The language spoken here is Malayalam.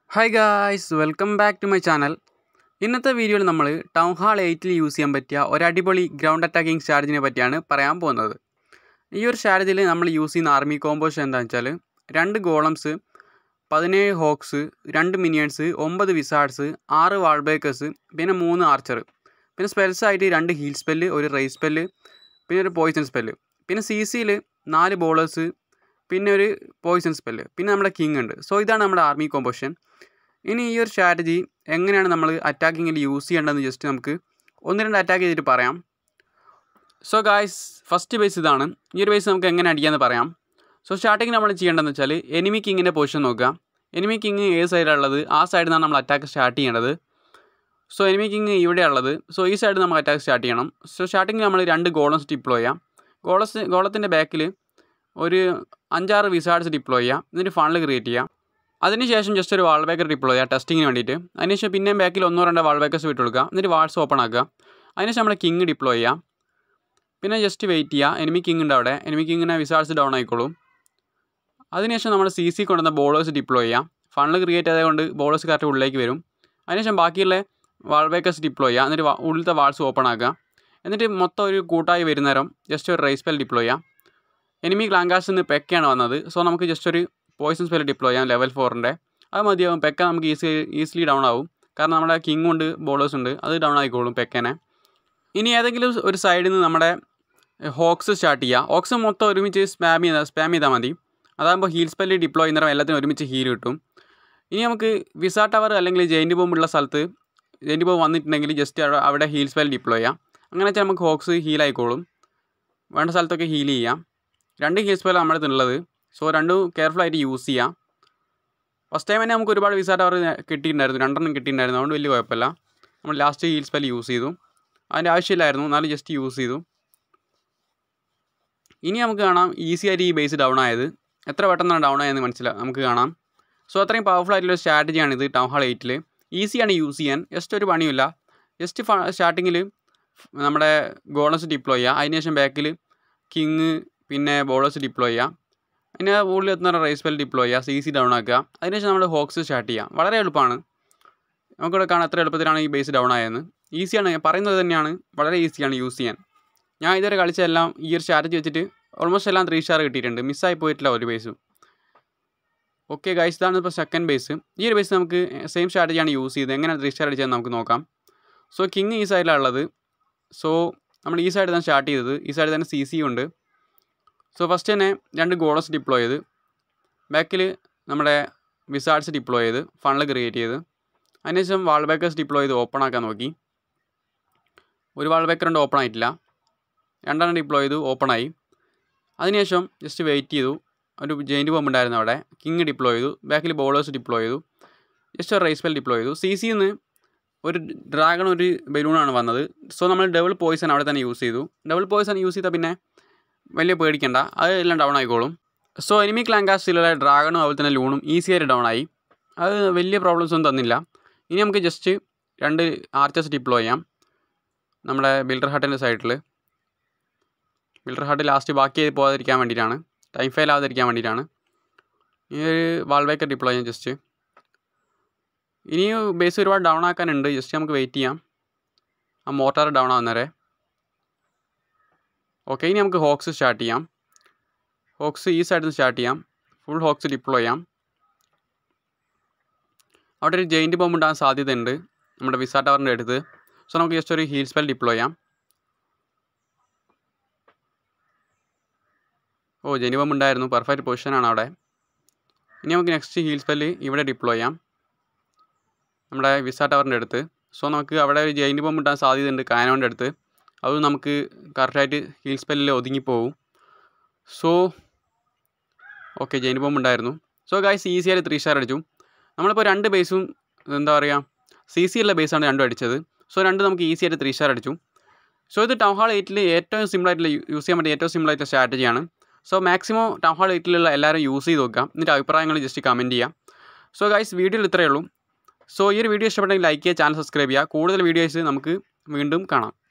hi guys welcome back to my channel ഇന്നത്തെ വീഡിയോയിൽ നമ്മൾ ടൗൺ ഹാൾ എയ്റ്റിൽ യൂസ് ചെയ്യാൻ പറ്റിയ ഒരു അടിപൊളി ഗ്രൗണ്ട് അറ്റാക്കിംഗ് സ്ട്രാറ്റജിനെ പറ്റിയാണ് പറയാൻ പോകുന്നത് ഈ ഒരു സ്ട്രാറ്റജിയിൽ നമ്മൾ യൂസ് ചെയ്യുന്ന ആർമി കോമ്പോഷൻ എന്താണെന്ന് വെച്ചാൽ രണ്ട് ഗോളംസ് പതിനേഴ് ഹോക്സ് രണ്ട് മിനിയൻസ് ഒമ്പത് വിസാർഡ്സ് ആറ് വാൾബേക്കേഴ്സ് പിന്നെ മൂന്ന് ആർച്ചർ പിന്നെ സ്പെൽസ് ആയിട്ട് രണ്ട് ഹീൽ സ്പെല്ല് ഒരു റേസ് സ്പെല്ല് പിന്നെ ഒരു പോയിസൺ സ്പെല്ല് പിന്നെ സി സിയിൽ നാല് ബോളേഴ്സ് പിന്നെ ഒരു പോയിസൺ സ്പെല്ല് പിന്നെ നമ്മുടെ കിങ് ഉണ്ട് സോ ഇതാണ് നമ്മുടെ ആർമി കോമ്പോഷൻ ഇനി ഈ ഒരു സ്ട്രാറ്റജി എങ്ങനെയാണ് നമ്മൾ അറ്റാക്കിങ്ങിൽ യൂസ് ചെയ്യേണ്ടതെന്ന് ജസ്റ്റ് നമുക്ക് ഒന്ന് രണ്ട് അറ്റാക്ക് ചെയ്തിട്ട് പറയാം സോ ഗായ്സ് ഫസ്റ്റ് ബേസ് ഇതാണ് ഈ ഒരു ബേസ് നമുക്ക് എങ്ങനെ അടിക്കാമെന്ന് പറയാം സോ സ്റ്റാർട്ടിങ് നമ്മൾ ചെയ്യേണ്ടതെന്ന് വെച്ചാൽ എനിമി കിങ്ങിൻ്റെ പൊസിഷൻ നോക്കുക എനിമി കിങ് ഏത് സൈഡിലുള്ളത് ആ സൈഡിൽ നിന്നാണ് നമ്മൾ അറ്റാക്ക് സ്റ്റാർട്ട് ചെയ്യേണ്ടത് സോ എനിമി കിങ് ഇവിടെയുള്ളത് സോ ഈ സൈഡിൽ നമ്മൾ അറ്റാക്ക് സ്റ്റാർട്ട് ചെയ്യണം സോ സ്റ്റാർട്ടിങ്ങിൽ നമ്മൾ രണ്ട് ഗോളംസ് ഡിപ്ലോയ് ചെയ്യാം ഗോളസ് ഗോളത്തിൻ്റെ ബാക്കിൽ ഒരു അഞ്ചാറ് വിസാർഡ്സ് ഡിപ്ലോയ് ചെയ്യാം എന്നിട്ട് ഫണ്ടിൽ ക്രിയേറ്റ് ചെയ്യാം അതിനുശേഷം ജസ്റ്റ് ഒരു വാൾ ബേക്കർ ഡിപ്ലോയ് ചെയ്യുക ടെസ്റ്റിങ്ങിന് വേണ്ടിയിട്ട് അതിനുശേഷം പിന്നെയും ബാക്കിൽ ഒന്നോ രണ്ടോ വാൾ ബേക്കേഴ്സ് വിട്ട് കൊടുക്കുക എന്നിട്ട് വാൾസ് ഓപ്പൺ ആക്കുക അതിനുശേഷം നമ്മൾ കിങ് ഡിപ്ലോയ് ചെയ്യാം പിന്നെ ജസ്റ്റ് വെയിറ്റ് ചെയ്യുക എനിമി കിങ് ഉണ്ട് അവിടെ എനിമി കിങ്ങിനെ വിസാർഡ്സ് ഡൗൺ ആയിക്കോളും അതിനുശേഷം നമ്മൾ സി സി കൊണ്ടുവന്ന ബോളേഴ്സ് ഡിപ്ലോയ് ചെയ്യാം ഫണ്ട് ക്രിയേറ്റ് ആയതുകൊണ്ട് ബോളേഴ്സ് കറക്റ്റ് ഉള്ളിലേക്ക് വരും അതിനുശേഷം ബാക്കിയുള്ള വാൾ ബേക്കേഴ്സ് ഡിപ്ലോയ് ചെയ്യുക എന്നിട്ട് വാ- ഉള്ളിലത്തെ വാൾസ് ഓപ്പൺ ആക്കുക എന്നിട്ട് മൊത്തം ഒരു കൂട്ടായി വരുന്നേരം ജസ്റ്റ് ഒരു റൈസ് സ്പെൽ ഡിപ്ലോയ് ചെയ്യാം എനിമി ക്ലാങ്കാസിൽ നിന്ന് പെക്കയാണ് വന്നത് സോ നമുക്ക് ജസ്റ്റ് ഒരു പോയിസൺ സ്പെൽ ഡിപ്ലോയ് ചെയ്യാം ലെവൽ ഫോറിൻ്റെ അത് മതിയാവും പെക്ക നമുക്ക് ഈസി ഈസിലി ഡൗൺ ആവും കാരണം നമ്മുടെ കിങ് ഉണ്ട് ബോളേഴ്സ് ഉണ്ട് അത് ഡൗൺ ആയിക്കോളും പെക്കനെ ഇനി ഏതെങ്കിലും ഒരു സൈഡിൽ നിന്ന് നമ്മുടെ ഹോക്സ് സ്റ്റാർട്ട് ചെയ്യുക ഹോക്സ് മൊത്തം ഒരുമിച്ച് സ്പാം ചെയ്താൽ സ്പാം ചെയ്താൽ മതി അതാകുമ്പോൾ ഹീൽ സ്പെല്ല് ഡിപ്ലോയ് ചെയ്യുന്നവരും എല്ലാത്തിനും ഒരുമിച്ച് ഹീൽ കിട്ടും ഇനി നമുക്ക് വിസ ടവർ അല്ലെങ്കിൽ ജെയിൻറ്റ് ബോംബ് ഉള്ള സ്ഥലത്ത് ജെയിൻറ്റ് ബോംബ് വന്നിട്ടുണ്ടെങ്കിൽ ജസ്റ്റ് അവിടെ അവിടെ ഹീൽ സ്പെൽ ഡിപ്ലോയ് ചെയ്യാം അങ്ങനെ വെച്ചാൽ നമുക്ക് ഹോക്സ് ഹീൽ ആയിക്കോളും വേണ്ട സ്ഥലത്തൊക്കെ ഹീൽ ചെയ്യാം രണ്ട് ഹീൽ സ്പെൽ നമ്മുടെ അടുത്തുള്ളത് സോ രണ്ടും കെയർഫുൾ ആയിട്ട് യൂസ് ചെയ്യാം ഫസ്റ്റ് ടൈം തന്നെ നമുക്ക് ഒരുപാട് വിസ ടവർ കിട്ടിയിട്ടുണ്ടായിരുന്നു രണ്ടെണ്ണം കിട്ടിയിട്ടുണ്ടായിരുന്നു അതുകൊണ്ട് വലിയ കുഴപ്പമില്ല നമ്മൾ ലാസ്റ്റ് ഹീൽ സ്പെൽ യൂസ് ചെയ്തു അതിൻ്റെ ആവശ്യമില്ലായിരുന്നു എന്നാലും ജസ്റ്റ് യൂസ് ചെയ്തു ഇനി നമുക്ക് കാണാം ഈസി ആയിട്ട് ഈ ബേസ് ഡൗൺ ആയത് എത്ര പെട്ടെന്നാണ് ഡൗൺ ആയതെന്ന് മനസ്സിലാവും നമുക്ക് കാണാം സോ അത്രയും പവർഫുൾ ആയിട്ടുള്ള സ്ട്രാറ്റജിയാണ് ഇത് ടൗൺ ഹാൾ എയ്റ്റിൽ ഈസിയാണ് യൂസ് ചെയ്യാൻ ജസ്റ്റ് ഒരു പണിയില്ല ജസ്റ്റ് സ്റ്റാർട്ടിങ്ങിൽ നമ്മുടെ ഗോളസ് ഡിപ്ലോയ് ചെയ്യുക അതിനുശേഷം ബാക്കിൽ കിങ് പിന്നെ ബോളേഴ്സ് ഡിപ്ലോയ് ചെയ്യുക അതിന് ഉള്ളിൽ എത്തുന്ന റേസ് ബെൽ ഡിപ്ലോയ് ചെയ്യുക സി സി ഡൗൺ ആക്കുക അതിനുശേഷം നമ്മൾ ഹോക്സ് സ്റ്റാർട്ട് ചെയ്യുക വളരെ എളുപ്പമാണ് നമുക്കിവിടെ കാണാൻ എത്ര എളുപ്പത്തിലാണ് ഈ ബേസ് ഡൗൺ ആയതെന്ന് ഈസിയാണ് ഞാൻ പറയുന്നത് തന്നെയാണ് വളരെ ഈസിയാണ് യൂസ് ചെയ്യാൻ ഞാൻ ഇതുവരെ കളിച്ചെല്ലാം ഈ ഒരു സ്ട്രാറ്റജി വെച്ചിട്ട് ഓൾമോസ്റ്റ് എല്ലാം ത്രീ സ്റ്റാർ കിട്ടിയിട്ടുണ്ട് മിസ്സായി പോയിട്ടില്ല ഒരു ബേസും ഓക്കെ ഗൈസ് ഇതാണ് ഇപ്പോൾ സെക്കൻഡ് ബേസ് ഈ ഒരു ബേസ് നമുക്ക് സെയിം സ്ട്രാറ്റജിയാണ് യൂസ് ചെയ്തത് എങ്ങനെയാണ് ത്രീ സ്റ്റാർ അടിച്ചതെന്ന് നമുക്ക് നോക്കാം സോ കിങ് ഈ സൈഡിലാണ് ഉള്ളത് സോ നമ്മൾ ഈ സൈഡിൽ തന്നെ സ്റ്റാർട്ട് ചെയ്തത് ഈ സൈഡിൽ തന്നെ സി സി ഉണ്ട് സോ ഫസ്റ്റ് തന്നെ രണ്ട് ഗോളസ് ഡിപ്ലോയ് ചെയ്ത് ബാക്കിൽ നമ്മുടെ വിസാർഡ്സ് ഡിപ്ലോയ് ചെയ്ത് ഫണ്ടിൽ ക്രിയേറ്റ് ചെയ്ത് അതിനുശേഷം വാൾ ബേക്കേഴ്സ് ഡിപ്ലോയ് ചെയ്ത് ഓപ്പൺ ആക്കാൻ നോക്കി ഒരു വാൾ ബേക്കർ ഉണ്ട് ഓപ്പൺ ആയിട്ടില്ല രണ്ടെണ്ണം ഡിപ്ലോയ് ചെയ്തു ഓപ്പൺ ആയി അതിനുശേഷം ജസ്റ്റ് വെയിറ്റ് ചെയ്തു ഒരു ജെയിൻറ്റ് ബോംബ് ഉണ്ടായിരുന്നു അവിടെ കിങ് ഡിപ്ലോയ് ചെയ്തു ബാക്കിൽ ബോളേഴ്സ് ഡിപ്ലോയ് ചെയ്തു ജസ്റ്റ് ഒരു റൈസ് ബെൽ ഡിപ്ലോയ് ചെയ്തു സി സിന്ന് ഒരു ഡ്രാഗൺ ഒരു ബലൂണാണ് വന്നത് സോ നമ്മൾ ഡബിൾ പോയിസൺ അവിടെ തന്നെ യൂസ് ചെയ്തു ഡബിൾ പോയിസൺ യൂസ് ചെയ്താൽ പിന്നെ വലിയ പേടിക്കണ്ട അത് എല്ലാം ഡൗൺ ആയിക്കോളും സോ എനിമി ക്ലാങ്കാസ്റ്റിലുള്ള ഡ്രാഗണും അതുപോലെ തന്നെ ലൂണും ഈസി ആയിട്ട് ഡൗൺ ആയി അത് വലിയ പ്രോബ്ലംസ് ഒന്നും തന്നില്ല ഇനി നമുക്ക് ജസ്റ്റ് രണ്ട് ആർച്ചസ് ഡിപ്ലോയ് ചെയ്യാം നമ്മുടെ ബിൽഡർ ഹട്ടിൻ്റെ സൈഡിൽ ബിൽഡർ ഹട്ട് ലാസ്റ്റ് ബാക്കി ചെയ്ത് പോകാതിരിക്കാൻ വേണ്ടിയിട്ടാണ് ടൈം ഫെയിൽ ആവാതിരിക്കാൻ വേണ്ടിയിട്ടാണ് ഈ ഒരു വാൾബേക്കർ ഡിപ്ലോയ് ചെയ്യാം ജസ്റ്റ് ഇനി ബേസ് ഒരുപാട് ഡൗൺ ആക്കാനുണ്ട് ജസ്റ്റ് നമുക്ക് വെയിറ്റ് ചെയ്യാം ആ മോട്ടാർ ഡൗൺ ആവുന്നവരെ ഓക്കെ ഇനി നമുക്ക് ഹോക്സ് സ്റ്റാർട്ട് ചെയ്യാം ഹോക്സ് ഈ സൈഡിൽ നിന്ന് സ്റ്റാർട്ട് ചെയ്യാം ഫുൾ ഹോക്സ് ഡിപ്ലോയ് ചെയ്യാം അവിടെ ഒരു ജെയിൻറ്റ് ബോംബ് ഉണ്ടാകാൻ സാധ്യതയുണ്ട് നമ്മുടെ വിസ ടവറിൻ്റെ അടുത്ത് സോ നമുക്ക് ജസ്റ്റ് ഒരു ഹീൽ സ്പെൽ ഡിപ്ലോയ് ചെയ്യാം ഓ ജെയിൻറ്റ് ബോംബ് ഉണ്ടായിരുന്നു പെർഫെക്റ്റ് പൊസിഷനാണ് അവിടെ ഇനി നമുക്ക് നെക്സ്റ്റ് ഹീൽ സ്പെല്ല് ഇവിടെ ഡിപ്ലോയ് ചെയ്യാം നമ്മുടെ വിസ ടവറിൻ്റെ അടുത്ത് സോ നമുക്ക് അവിടെ ഒരു ജെയിൻറ്റ് ബോംബ് ഉണ്ടാകാൻ സാധ്യതയുണ്ട് കാനോൻ്റെ അടുത്ത് അത് നമുക്ക് കറക്റ്റായിട്ട് ഹീൽ സ്പെല്ലിൽ ഒതുങ്ങിപ്പോവും സോ ഓക്കെ ജെയിൻ ബോംബ് ഉണ്ടായിരുന്നു സോ ഗായ്സ് ഈസി ആയിട്ട് ത്രീ സ്റ്റാർ അടിച്ചു നമ്മളിപ്പോൾ രണ്ട് ബേസും എന്താ പറയുക സി സി ഉള്ള ബേസാണ് രണ്ടും അടിച്ചത് സോ രണ്ട് നമുക്ക് ഈസി ആയിട്ട് ത്രീ സ്റ്റാർ അടിച്ചു സോ ഇത് ടൗൺ ഹാൾ എയ്റ്റിൽ ഏറ്റവും സിമ്പിൾ ആയിട്ടുള്ള യൂസ് ചെയ്യാൻ പറ്റിയ ഏറ്റവും സിമ്പിൾ ആയിട്ടുള്ള സ്ട്രാറ്റജിയാണ് സോ മാക്സിമം ടൗൺ ഹാൾ എയ്റ്റിലുള്ള എല്ലാവരും യൂസ് ചെയ്ത് നോക്കാം എന്നിട്ട് അഭിപ്രായങ്ങൾ ജസ്റ്റ് കമൻറ്റ് ചെയ്യാം സോ ഗൈസ് വീഡിയോയിൽ ഇത്രയേ ഉള്ളൂ സോ ഈ ഒരു വീഡിയോ ഇഷ്ടപ്പെട്ടെങ്കിൽ ലൈക്ക് ചെയ്യുക ചാനൽ സബ്സ്ക്രൈബ് ചെയ്യുക കൂടുതൽ വീഡിയോസ് നമുക്ക് വീണ്ടും കാണാം